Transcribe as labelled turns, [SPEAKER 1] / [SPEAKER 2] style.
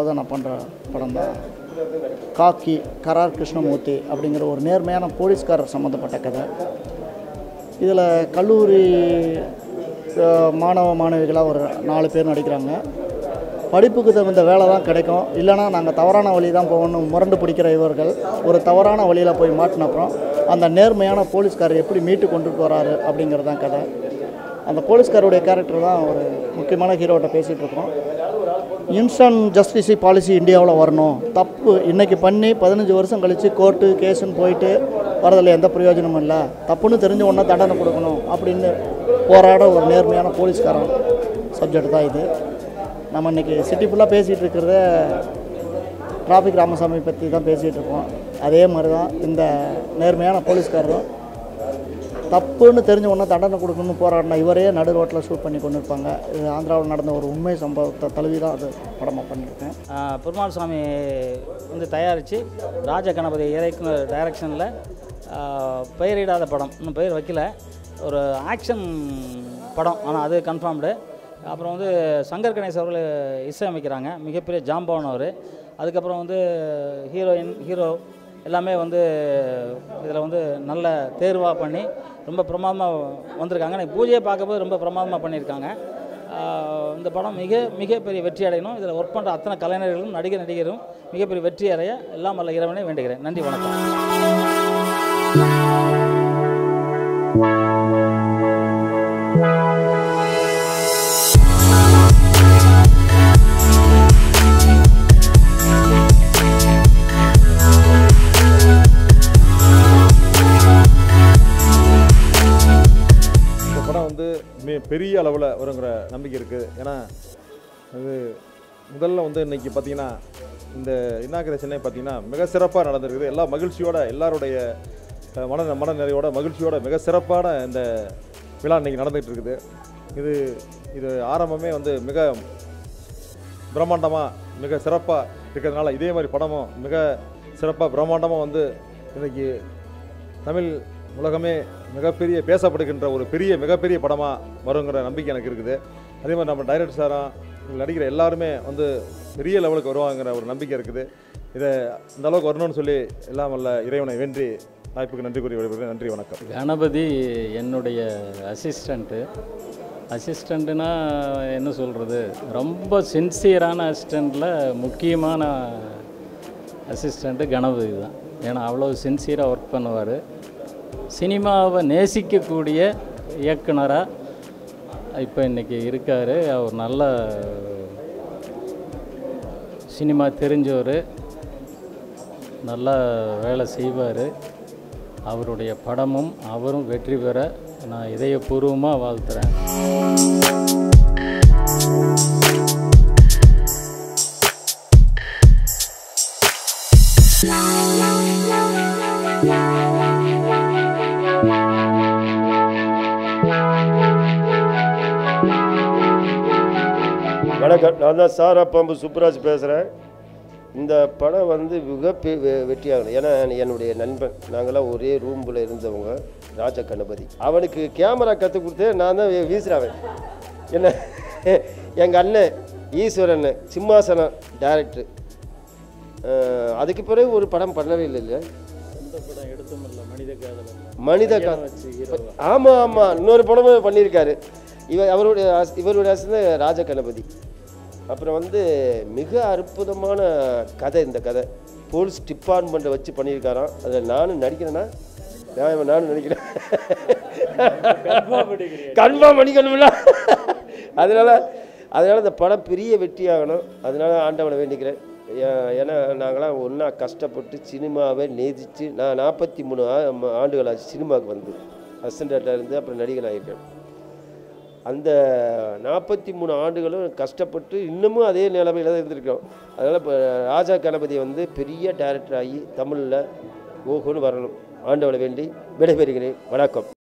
[SPEAKER 1] ரெண்டாவது நான் பண்ணுற படம் தான் காக்கி கரார் கிருஷ்ணமூர்த்தி அப்படிங்கிற ஒரு நேர்மையான போலீஸ்காரர் சம்மந்தப்பட்ட கதை இதில் கல்லூரி அஹ், மாணவ மாணவிகளாக ஒரு நாலு பேர் நடிக்கிறாங்க படிப்புக்கு தகுந்த வேலை தான் கிடைக்கும் இல்லைனா நாங்கள் தவறான வழி தான் போகணும் முரண்டு பிடிக்கிற இவர்கள் ஒரு தவறான வழியில் போய் மாட்டின அப்புறம் அந்த நேர்மையான போலீஸ்காரர் எப்படி மீட்டு கொண்டு போகிறாரு அப்படிங்கிறது தான் கதை அந்த போலீஸ்காரருடைய கேரக்டர் தான் ஒரு முக்கியமான ஹீரோட்ட பேசிகிட்டு இருக்கோம் இன்ஸ்டன்ட் ஜஸ்டிஸ் பாலிசி இந்தியாவில் வரணும் தப்பு இன்னைக்கு பண்ணி பதினஞ்சு வருஷம் கழித்து கோர்ட்டு கேஸுன்னு போயிட்டு வரதில் எந்த பிரயோஜனமும் இல்லை தப்புன்னு தெரிஞ்ச உடனே தண்டனை கொடுக்கணும் அப்படின்னு போராட ஒரு நேர்மையான போலீஸ்காரன் சப்ஜெக்ட் தான் இது நம்ம இன்றைக்கி சிட்டி ஃபுல்லாக பேசிகிட்டு இருக்கிறத டிராஃபிக் ராமசாமி பற்றி தான் பேசிகிட்டு இருக்கோம் அதே மாதிரி தான் இந்த நேர்மையான போலீஸ்காரரும் தப்புன்னு தெரிஞ்ச உடனே தண்டனை கொடுக்கணும்னு போராடின இவரே நடு ரோட்டில் ஷூட் பண்ணி கொண்டு இருப்பாங்க இது ஆந்திராவில் நடந்த ஒரு உண்மை சம்பவத்தை தழுவி தான் அது படமாக பண்ணியிருக்கேன்
[SPEAKER 2] ஆஹ் பெருமாள் சாமி வந்து தயாரித்து ராஜ கணபதி இயக்குனர் டைரக்ஷனில் பெயரிடாத படம் இன்னும் பெயர் வைக்கல ஒரு ஆக்ஷன் படம் ஆனால் அது கன்ஃபார்ம்டு அப்புறம் வந்து சங்கர் கணேஷ் அவர்கள் இசையமைக்கிறாங்க மிகப்பெரிய ஜாம்பவன் அவர் அதுக்கப்புறம் வந்து ஹீரோயின் ஹீரோ எல்லாமே வந்து இதில் வந்து நல்ல தேர்வாக பண்ணி ரொம்ப பிரமாதமாக வந்திருக்காங்க எனக்கு பூஜையை பார்க்கும்போது ரொம்ப பிரமாதமாக பண்ணியிருக்காங்க ஆஹ் இந்த படம் மிக மிகப்பெரிய வெற்றி அடையணும் இதில் ஒர்க் பண்ணுற அத்தனை கலைஞர்களும் நடிகர் நடிகரும் மிகப்பெரிய வெற்றி அடைய எல்லாம் வல்ல இறைவனை வேண்டுகிறேன் நன்றி வணக்கம்
[SPEAKER 3] இந்த படம் வந்து மே பெரிய அளவில் வருங்கிற நம்பிக்கை இருக்குது ஏன்னா அது முதல்ல வந்து இன்னைக்கு பார்த்தீங்கன்னா இந்த இன்னாகிரேஷனே பார்த்தீங்கன்னா மிக சிறப்பாக நடந்திருக்குது எல்லா மகிழ்ச்சியோட எல்லாருடைய அஹ், மன மன நிறைவோட மகிழ்ச்சியோட மிக சிறப்பான இந்த விழா இன்னைக்கு நடந்துகிட்டு இருக்குது இது இது ஆரம்பமே வந்து மிக பிரம்மாண்டமாக மிக சிறப்பாக இருக்கிறதுனால இதே மாதிரி படமும் மிக சிறப்பாக பிரம்மாண்டமாக வந்து இன்னைக்கு தமிழ் உலகமே மிகப்பெரிய பேசப்படுகின்ற ஒரு பெரிய மிகப்பெரிய படமாக வருங்கிற நம்பிக்கை எனக்கு இருக்குது அதே மாதிரி நம்ம டைரக்டர் சாரும் இதில் நடிக்கிற எல்லாருமே வந்து பெரிய லெவலுக்கு வருவாங்கிற ஒரு நம்பிக்கை இருக்குது இதை இந்த அளவுக்கு வரணும்னு சொல்லி எல்லாம் வல்ல இறைவனை வென்றி வாய்ப்புக்கு நன்றி கூறி விடைபெறுகிறேன் நன்றி வணக்கம்
[SPEAKER 4] கணபதி என்னுடைய அசிஸ்டண்ட்டு அசிஸ்டண்ட்டுனா என்ன சொல்கிறது ரொம்ப சின்சியரான அசிஸ்டண்ட்டில் முக்கியமான அசிஸ்டண்ட்டு கணபதி தான் ஏன்னா அவ்வளோ சின்சியராக ஒர்க் பண்ணுவார் சினிமாவை நேசிக்கக்கூடிய இயக்குனராக இப்போ இன்றைக்கி இருக்கார் அவர் நல்ல சினிமா தெரிஞ்சவர் நல்லா வேலை செய்வார் அவருடைய படமும் அவரும் வெற்றி பெற நான் இதயபூர்வமாக வாழ்த்துறேன்
[SPEAKER 5] வணக்கம் நான் தான் சாரா பாம்பு சுப்ராஜ் பேசுகிறேன் இந்த படம் வந்து மிக பெ- வெ- வெற்றியாகணும் ஏன்னா என்னுடைய நண்பன் நாங்களாம் ஒரே ரூமில் இருந்தவங்க ராஜ கணபதி அவனுக்கு கேமரா கற்றுக் கொடுத்து நான் தான் வீ- வீசுறவன் என்ன எங்கள் அண்ணன் ஈஸ்வரன் சிம்மாசனம் டேரக்டர் அதுக்கு பிறகு ஒரு படம் பண்ணவே இல்லை இல்லையா மனித கா ஆமாம் ஆமாம் இன்னொரு படமும் பண்ணியிருக்காரு இவர் அவருடைய அஸ்- இவருடைய அசிஸ்டன்ட் ராஜ கணபதி அப்புறம் வந்து மிக அற்புதமான கதை இந்த கதை போலீஸ் டிபார்ட்மெண்ட்டை வச்சு பண்ணியிருக்காராம் அதில் நானும் நடிக்கிறேன்னா நான் நானும் நடிக்கிறேன் கன்ஃபார்ம் பண்ணிக்கணும்ல அதனால அதனால இந்த படம் பெரிய வெற்றியாகணும் அதனால ஆண்டவனை வேண்டிக்கிறேன் ஏ- ஏன்னா நாங்களாம் ஒன்றா கஷ்டப்பட்டு சினிமாவை நேசித்து நான் நாற்பத்தி மூணு ஆ- ஆண்டுகள் ஆச்சு சினிமாவுக்கு வந்து அசிஸ்டண்ட்டாக இருந்து அப்புறம் நடிகன் ஆகியிருக்கேன் அந்த நாற்பத்தி மூணு ஆண்டுகளும் கஷ்டப்பட்டு இன்னமும் அதே நிலைமையில தான் இருந்திருக்கோம் அதனால் இப்போ ராஜா கணபதி வந்து பெரிய டைரக்டர் ஆகி தமிழில் ஓஹோன்னு வரணும் ஆண்டவனை வேண்டி விடைபெறுகிறேன் வணக்கம்